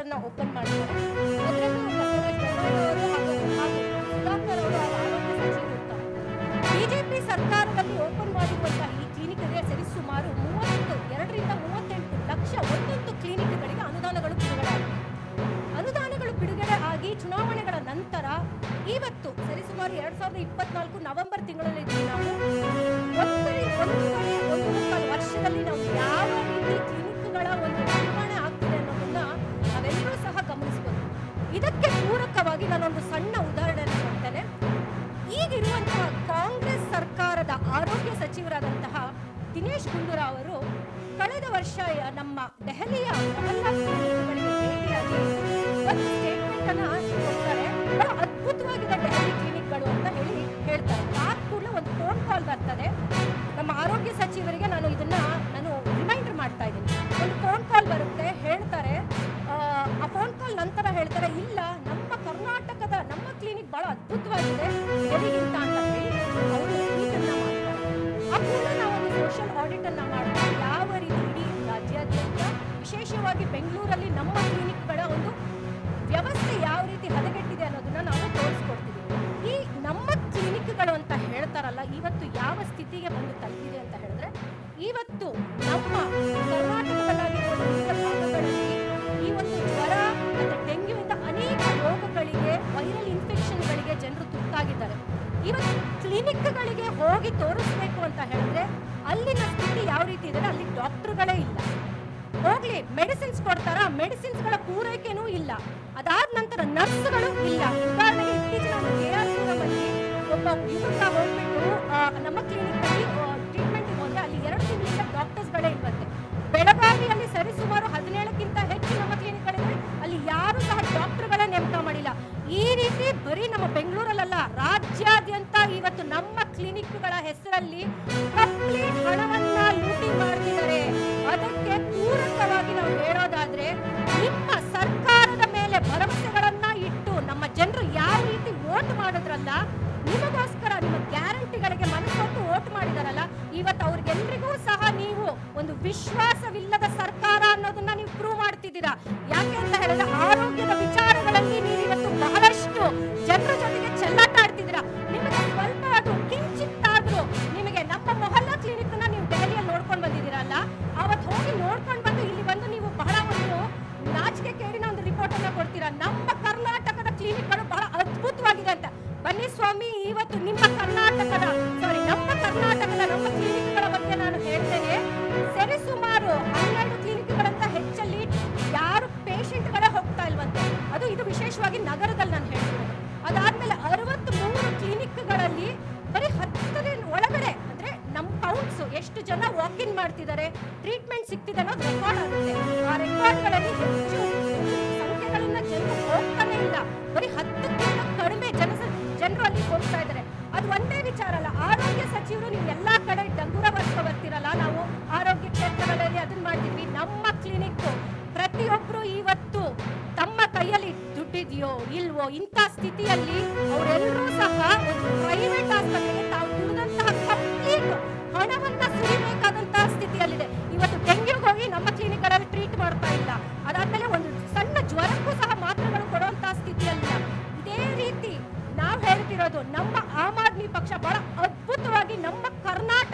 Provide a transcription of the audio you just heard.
ಅನ್ನ ಓಪನ್ ಮಾಡ್ತಾರೆ ಅದರಲ್ಲೂ ಬಸವರಾಜ ಬೊಮ್ಮಾಯಿಯವರು ಹಾಗೂ ಹಾಗೂ ಸುಧಾಕರ್ ಅವರು ಹಾಗೂ ಆರೋಗ್ಯ ಸಚಿವರು ಇರ್ತಾರೆ ಬಿಜೆಪಿ ಸರ್ಕಾರದಲ್ಲಿ ಓಪನ್ ಮಾಡಿರುವಂತಹ ಈ ಕ್ಲಿನಿಕ್ಗೆ ಸರಿಸುಮಾರು ಮೂವತ್ತು ಎರಡರಿಂದ ಮೂವತ್ತೆಂಟು ಲಕ್ಷ ಒಂದೊಂದು ಕ್ಲಿನಿಕ್ಗಳಿಗೆ ಅನುದಾನಗಳು ಬಿಡುಗಡೆ ಆಗಿವೆ ಅನುದಾನಗಳು ಬಿಡುಗಡೆ ಆಗಿ ಚುನಾವಣೆಗಳ ನಂತರ ಇವತ್ತು ಸರಿಸುಮಾರು ಎರಡ್ ಸಾವಿರದ ಇಪ್ಪತ್ನಾಲ್ಕು ನವೆಂಬರ್ ತಿಂಗಳಲ್ಲಿ ಇದ್ದೀವಿ ನಾವು ಒಂದರಿ ಒಂದೂವರೆ ಒಂದು ಮುಕ್ಕಾಲು ವರ್ಷದಲ್ಲಿ ನಾವು ಯಾವ ರೀತಿ ಕ್ಲಿನಿಕ್ಗಳ ಒಂದು ನಿರ್ವಹಣೆ ಆಗ್ತಿದೆ ಅನ್ನೋದನ್ನ ನಾವೆಲ್ಲರೂ ಸಹ ಗಮನಿಸಬಹುದು ಇದಕ್ಕೆ ಪೂರಕವಾಗಿ ನಾನೊಂದು ಸಣ್ಣ ಉದಾಹರಣೆಯನ್ನು ಕೊಡ್ತೇನೆ ಈಗಿರುವಂತಹ ಕಾಂಗ್ರೆಸ್ ಸರ್ಕಾರದ ಆರೋಗ್ಯ ಸಚಿವರಾದಂತಹ ದಿನೇಶ್ ಗುಂಡೂರಾವ್ ಅವರು ಕಳೆದ ವರ್ಷ ನಮ್ಮ ದೆಹಲಿಯ ಮೊಹಲ್ಲಾ ಕ್ಲಿನಿಕ್ಗಳಿಗೆ ಭೇಟಿಯಾಗಿ ಒಂದು ಸ್ಟೇಟ್ಮೆಂಟ್ ಅನ್ನ ಕೊಡ್ತಾರೆ ಬಹಳ ಅದ್ಭುತವಾಗಿದೆ ದೆಹಲಿ ಕ್ಲಿನಿಕ್ಗಳು ಅಂತ ಹೇಳಿ ಹೇಳ್ತಾರೆ ಆದ ಕೂಡಲೇ ಒಂದು ಫೋನ್ ಕಾಲ್ ಬರ್ತದೆ ನಮ್ಮ ಆರೋಗ್ಯ ಸಚಿವರಿಗೆ ನಾನು ಇದನ್ನ ನಾನು ರಿಮೈಂಡರ್ ಮಾಡ್ತಾ ಇದ್ದೀನಿ ಒಂದು ಫೋನ್ ಕಾಲ್ ಬರುತ್ತೆ ಹೇಳ್ತಾರೆ ಆ, ಆ ಫೋನ್ ಕಾಲ್ ನಂತರ ಹೇಳ್ತಾರೆ ಇಲ್ಲ ನಮ್ಮ ಕರ್ನಾಟಕದ ನಮ್ಮ ಕ್ಲಿನಿಕ್ ಬಹಳ ಅದ್ಭುತವಾಗಿದೆ ದೆಹಲಿಗಿಂತ ಅಂತ ಹೇಳಿ ಅವರು ಇದನ್ನ ಮಾಡ್ತಾರೆ ಆ ಕೂಡಲೇ ನಾವೊಂದು ಸೋಷಿಯಲ್ ಆಡಿಟ್ ಅನ್ನ ಮಾಡ್ತೀವಿ ಯಾವ ರೀತಿ ಇಡೀ ರಾಜ್ಯಾದ್ಯಂತ ವಿಶೇಷವಾಗಿ ಬೆಂಗಳೂರಲ್ಲಿ ನಮ್ಮ ಕ್ಲಿನಿಕ್ಗಳ ಒಂದು ವ್ಯವಸ್ಥೆ ಯಾವ ರೀತಿ ಹದಗೆಟ್ಟಿದೆ ಅನ್ನೋದನ್ನ ನಾವು ತೋರಿಸ್ಕೊಡ್ತೀವಿ ಈ ನಮ್ಮ ಕ್ಲಿನಿಕ್ಗಳು ಅಂತ ಹೇಳ್ತಾರಲ್ಲ ಇವತ್ತು ಯಾವ ಸ್ಥಿತಿಗೆ ಬಂದು ತಲುಪಿದೆ ಅಂತ ಹೇಳಿದ್ರೆ ಇವತ್ತು ನಮ್ಮ ಕರ್ನಾಟಕದಲ್ಲಾಗಿರ್ಬೋದು ವಿವಿಧ ಭಾಗಗಳಲ್ಲಿ ಈ ಒಂದು ಜ್ವರ ಮತ್ತೆ ಡೆಂಗ್ಯೂಯಿಂದ ಅನೇಕ ರೋಗಗಳಿಗೆ ವೈರಲ್ ಇನ್ಫೆಕ್ಷನ್ಗಳಿಗೆ ಜನರು ತುತ್ತಾಗಿದ್ದಾರೆ ಇವತ್ತು ಕ್ಲಿನಿಕ್ಗಳಿಗೆ ಹೋಗಿ ತೋರಿಸ್ಬೇಕು ಅಂತ ಹೇಳಿದ್ರೆ ಅಲ್ಲಿನ ಸ್ಥಿತಿ ಯಾವ ರೀತಿ ಇದೆ ಅಲ್ಲಿ ಡಾಕ್ಟರ್ಗಳೇ ಇಲ್ಲ ಹೋಗ್ಲಿ ಮೆಡಿಸಿನ್ಸ್ ಕೊಡ್ತಾರ ಮೆಡಿಸಿನ್ಸ್ಗಳ ಪೂರೈಕೆನೂ ಇಲ್ಲ ಅದಾದ ನಂತರ ನರ್ಸ್ಗಳು ಇಲ್ಲ ಉದಾಹರಣೆಗೆ ಇತ್ತೀಚಿನ ಒಂದು ಕೆ ಆರ್ ಪುರಮಲ್ಲಿ ಒಬ್ಬ ಯುವಕ ಹೋಗ್ಬಿಟ್ಟು ಆ, ನಮ್ಮ ಕ್ಲಿನಿಕ್ ಅಲ್ಲಿ ಟ್ರೀಟ್ಮೆಂಟ್ ಹೋದ್ರೆ ಅಲ್ಲಿ ಎರಡು ತಿಂಗಳಿಂದ ಡಾಕ್ಟರ್ಸ್ಗಳೇ ಇಲ್ವಂತೆ ಬೆಳಗಾವಿಯಲ್ಲಿ ಸರಿಸುಮಾರು ಹದಿನೇಳಕ್ಕಿಂತ ಹೆಚ್ಚು ನಮ್ಮ ಕ್ಲಿನಿಕ್ಗಳಿವೆ ಅಲ್ಲಿ ಯಾರು ಸಹ ಡಾಕ್ಟರ್ಗಳೇ ನೇಮಕ ಮಾಡಿಲ್ಲ ಈ ರೀತಿ ಬರೀ ನಮ್ಮ ಬೆಂಗಳೂರಲ್ಲ ರಾಜ್ಯಾದ್ಯಂತ ಇವತ್ತು ನಮ್ಮ ಕ್ಲಿನಿಕ್ಗಳ ಹೆಸರಲ್ಲಿ ಕಂಪ್ಲೀಟ್ ಹಣವನ್ನ ಲೂಟಿ ಮಾಡ್ತಿದ್ದಾರೆ ಅದಕ್ಕೆ ಪೂರಕವಾಗಿ ನಾವು ಹೇಳೋದಾದ್ರೆ ನಿಮ್ಮ ಸರ್ಕಾರದ ಮೇಲೆ ಭರವಸೆಗಳನ್ನ ಇಟ್ಟು ನಮ್ಮ ಜನರು ಯಾವ ರೀತಿ ವೋಟ್ ಮಾಡಿದ್ರಲ್ಲ ನಿಮಗೋಸ್ಕರ ನಿಮ್ಮ ಗ್ಯಾರಂಟಿಗಳಿಗೆ ಮನಸ್ಸೊಟ್ಟು ವೋಟ್ ಮಾಡಿದಾರಲ್ಲ ಇವತ್ತು ಅವ್ರಿಗೆಲ್ರಿಗೂ ಸಹ ನೀವು ಒಂದು ವಿಶ್ವಾಸವಿಲ್ಲದ ಸರ್ಕಾರ ಅನ್ನೋದನ್ನ ನೀವು ಪ್ರೂವ್ ಮಾಡ್ತಿದ್ದೀರಾ ಯಾಕೆ ಅಂತ ಹೇಳಿದ್ರೆ ಆರೋಗ್ಯದ ವಿಚಾರಗಳಲ್ಲಿ ನೀವು ಇವತ್ತು ಬಹಳಷ್ಟು ಜನರ ಜೊತೆಗೆ ಚೆಲ್ಲಾಟ ಆಡ್ತಿದ್ದೀರಾ ನಿಮಗೆ ಸ್ವಲ್ಪ ಅದು ಕಿಂಚಿತ್ತಾದ್ರೂ ನಿಮಗೆ ನಮ್ಮ ಮೊಹಲ್ಲಾ ಕ್ಲಿನಿಕ್ ನೀವು ದೆಹಲಿಯಲ್ಲಿ ನೋಡ್ಕೊಂಡು ಬಂದಿದ್ದೀರಲ್ಲ ಅವತ್ತು ಹೋಗಿ ನೋಡ್ಕೊಂಡು ಬಂದು ಇಲ್ಲಿ ಬಂದು ನೀವು ಬಹಳ ಒಂದು ನಾಚಿಕೆ ಕೇಳಿನ ಒಂದು ರಿಪೋರ್ಟ್ ಅನ್ನ ಕೊಡ್ತೀರಾ ನಮ್ಮ ಕರ್ನಾಟಕದ ಕ್ಲಿನಿಕ್ಗಳು ಬಹಳ ಅದ್ಭುತವಾಗಿದೆ ಅಂತ ಬನ್ನಿ ಸ್ವಾಮಿ ಇವತ್ತು ನಿಮ್ಮ ಕರ್ನಾಟಕದ ಸಾರಿ ನಮ್ಮ ಕರ್ನಾಟಕದ ನಮ್ಮ ಕ್ಲಿನಿಕ್ಗಳ ಬಗ್ಗೆ ನಾನು ಹೇಳ್ತೇನೆ ಸರಿಸುಮಾರು ಹನ್ನೆರಡು ಕ್ಲಿನಿಕ್ಗಳಂತ ಹೆಚ್ಚಲ್ಲಿ ಯಾರು ಪೇಷಂಟ್ಗಳೇ ಹೋಗ್ತಾ ಇಲ್ವಂತೆ ಅದು ಇದು ವಿಶೇಷವಾಗಿ ನಗರದಲ್ಲಿ ನಾನು ಹೇಳ್ತೀನಿ ಅದಾದ್ಮೇಲೆ ಅರವತ್ತ್ ಮೂರು ಕ್ಲಿನಿಕ್ಗಳಲ್ಲಿ ಬರೀ ಹತ್ತರ ಒಳಗಡೆ ಅಂದ್ರೆ ನಮ್ಮ ಕೌಂಟ್ಸ್ ಎಷ್ಟು ಜನ ವಾಕ್ ಇನ್ ಮಾಡ್ತಿದ್ದಾರೆ ಟ್ರೀಟ್ಮೆಂಟ್ ಸಿಗ್ತಿದೆ ಅನ್ನೋದು ರೆಕಾರ್ಡ್ ಆಗುತ್ತೆ ಆ ರೆಕಾರ್ಡ್ಗಳಲ್ಲಿ ಹೆಚ್ಚು ಹೆಚ್ಚು ಸಂಖ್ಯೆಗಳನ್ನ ಜನರು ಹೋಗ್ತಾನೆ ಇಲ್ಲ ಬರೀ ಹತ್ತಕ್ಕಿಂತ ಕಡಿಮೆ ಜನ ಜನರು ಅಲ್ಲಿ ಹೋಗ್ತಾ ಇದ್ದಾರೆ ಅದು ಒಂದೇ ವಿಚಾರ ಅಲ್ಲ ಆರೋಗ್ಯ ಸಚಿವರು ನೀವು ಎಲ್ಲಾ ಕಡೆ ಡಂಗುರ ಬರ್ಸ್ಕೊ ಬರ್ತೀರಲ್ಲ ನಾವು ಆರೋಗ್ಯ ಕ್ಷೇತ್ರಗಳಲ್ಲಿ ಅದನ್ನ ಮಾಡ್ತಿದ್ವಿ ನಮ್ಮ ಕ್ಲಿನಿಕ್ ಪ್ರತಿಯೊಬ್ರು ಇವತ್ತು ತಮ್ಮ ಕೈಯಲ್ಲಿ ದುಡ್ಡಿದೆಯೋ ಇಲ್ವೋ ಇಂಥ ಸ್ಥಿತಿಯಲ್ಲಿ ಅವರೆಲ್ಲರೂ ಸಹ ಒಂದು ಪ್ರೈವೇಟ್ ಆಸ್ಪತ್ರೆಗೆ ತಾವು ದುಡಿದಂತಹ ಕಂಪ್ಲೀಟ್ ಹಣವನ್ನ ಸುರಿಬೇಕಾದಂತಹ ಸ್ಥಿತಿಯಲ್ಲಿದೆ ಇವತ್ತು ಡೆಂಗ್ಯೂಗೆ ಹೋಗಿ ನಮ್ಮ ಕ್ಲಿನಿಕ್ಗಳಲ್ಲಿ ಟ್ರೀಟ್ ಮಾಡ್ತಾ ಇಲ್ಲ ಅದಾದ್ಮೇಲೆ ಒಂದು ಸಣ್ಣ ಜ್ವರಕ್ಕೂ ಸಹ ಮಾತ್ರೆಗಳು ಕೊಡುವಂತಹ ಸ್ಥಿತಿಯಲ್ಲಿಲ್ಲ ಇದೇ ರೀತಿ ನಾವು ಹೇಳ್ತಿರೋದು ನಮ್ಮ ಆಮ್ ಆದ್ಮಿ ಪಕ್ಷ ಬಹಳ ಅದ್ಭುತವಾಗಿ ನಮ್ಮ ಕರ್ನಾಟಕ